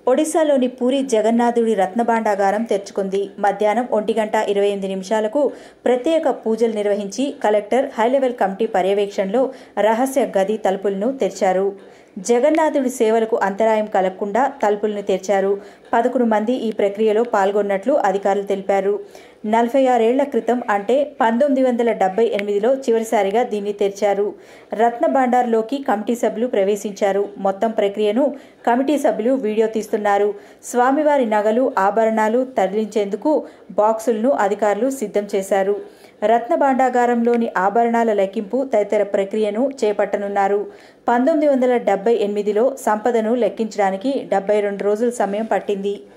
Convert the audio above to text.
ఒడిశాలోని పూరి జగన్నాథుడి రత్నభాండాగారం తెరుచుకుంది మధ్యాహ్నం ఒంటి గంట ఇరవై ఎనిమిది నిమిషాలకు ప్రత్యేక పూజలు నిర్వహించి కలెక్టర్ హైలెవెల్ కమిటీ పర్యవేక్షణలో రహస్య గది తలుపులను తెరిచారు జగన్నాథుడి సేవలకు అంతరాయం కలగకుండా తలుపులను తెరిచారు పదకొండు మంది ఈ ప్రక్రియలో పాల్గొన్నట్లు అధికారులు తెలిపారు నలభై ఆరేళ్ల క్రితం అంటే పంతొమ్మిది వందల డెబ్బై ఎనిమిదిలో చివరిసారిగా దీన్ని తెరిచారు రత్న భాండార్లోకి కమిటీ సభ్యులు ప్రవేశించారు మొత్తం ప్రక్రియను కమిటీ సభ్యులు వీడియో తీస్తున్నారు స్వామివారి నగలు ఆభరణాలు తరలించేందుకు బాక్సులను అధికారులు సిద్ధం చేశారు రత్న భాండాగారంలోని ఆభరణాల లెక్కింపు తదితర ప్రక్రియను చేపట్టనున్నారు పంతొమ్మిది వందల డెబ్బై ఎనిమిదిలో సంపదను లెక్కించడానికి డెబ్బై రెండు రోజుల సమయం పట్టింది